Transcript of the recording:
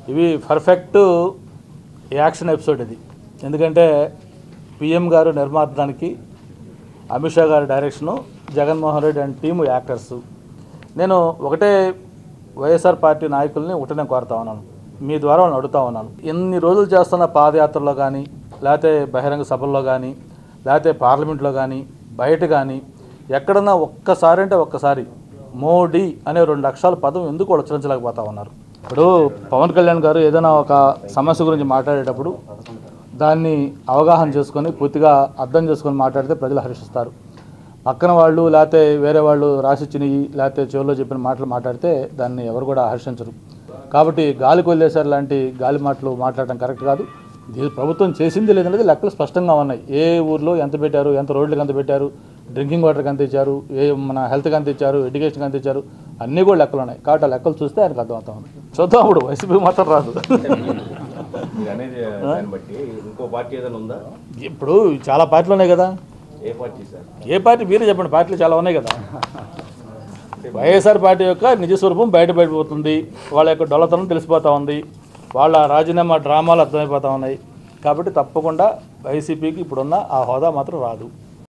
ఇవి perfect action episode ఇది ఎందుకంటే పిఎం గారు నిర్మాతానికి అమిత్ షా గారి direction Jaganmohan Reddy and team actors నేను ఒకటే వైఎస్ఆర్ పార్టీ నాయకుల్ని ఒకటే నేను కోరుతా ఉన్నాను మీ ద్వారా వాళ్ళని అడుగుతా ఉన్నాను ఎన్ని రోజులు చేస్తున్న పాదయాత్రలో కానీ లేకపోతే బహిరంగ సభల్లో కానీ లేకపోతే పార్లమెంట్లో కానీ బయట కానీ ఎక్కడన్నా ఒక్కసారి అంటే ఒక్కసారి మోడీ అనే రెండు అక్షరాల పదం ఎందుకు వాళ్ళు ఉచ్చరించలేకపోతా ఉన్నారు ఇప్పుడు పవన్ కళ్యాణ్ గారు ఏదైనా ఒక సమస్య గురించి మాట్లాడేటప్పుడు దాన్ని అవగాహన చేసుకొని పూర్తిగా అర్థం చేసుకొని మాట్లాడితే ప్రజలు హర్షిస్తారు పక్కన వాళ్ళు లేకపోతే వేరే వాళ్ళు రాసిచ్చినవి లేకపోతే చెవుల్లో చెప్పిన మాటలు మాట్లాడితే దాన్ని ఎవరు కూడా హర్షించరు కాబట్టి గాలికి వదిలేసారు లాంటి గాలి మాటలు మాట్లాడటం కరెక్ట్ కాదు ఇది ప్రభుత్వం చేసింది లేదనేది లెక్కలు స్పష్టంగా ఉన్నాయి ఏ ఊర్లో ఎంత పెట్టారు ఎంత రోడ్లకు ఎంత పెట్టారు డ్రింకింగ్ వాటర్కి ఎంత ఇచ్చారు ఏ మన హెల్త్కి ఎంత ఇచ్చారు ఎడ్యుకేషన్కి ఎంత ఇచ్చారు అన్నీ కూడా లెక్కలు ఉన్నాయి కాబట్టి ఆ లెక్కలు చూస్తే ఆయనకు అర్థమవుతా ఉంది చూద్దాం అప్పుడు వైసీపీ మాత్రం రాదు మీరు అనేది దాన్ని బట్టి ఇంకో పార్టీ ఏదైనా ఉందా ఇప్పుడు చాలా పార్టీలు ఉన్నాయి కదా ఏ పార్టీ సార్ ఏ పార్టీ మీరే చెప్పండి పార్టీలు చాలా ఉన్నాయి కదా వైఎస్ఆర్ పార్టీ యొక్క నిజస్వరూపం బయట బయటపోతుంది వాళ్ళ యొక్క డొల్లతనం తెలిసిపోతూ ఉంది వాళ్ళ రాజీనామా డ్రామాలు అర్థమైపోతూ ఉన్నాయి కాబట్టి తప్పకుండా వైసీపీకి ఇప్పుడున్న ఆ హోదా మాత్రం రాదు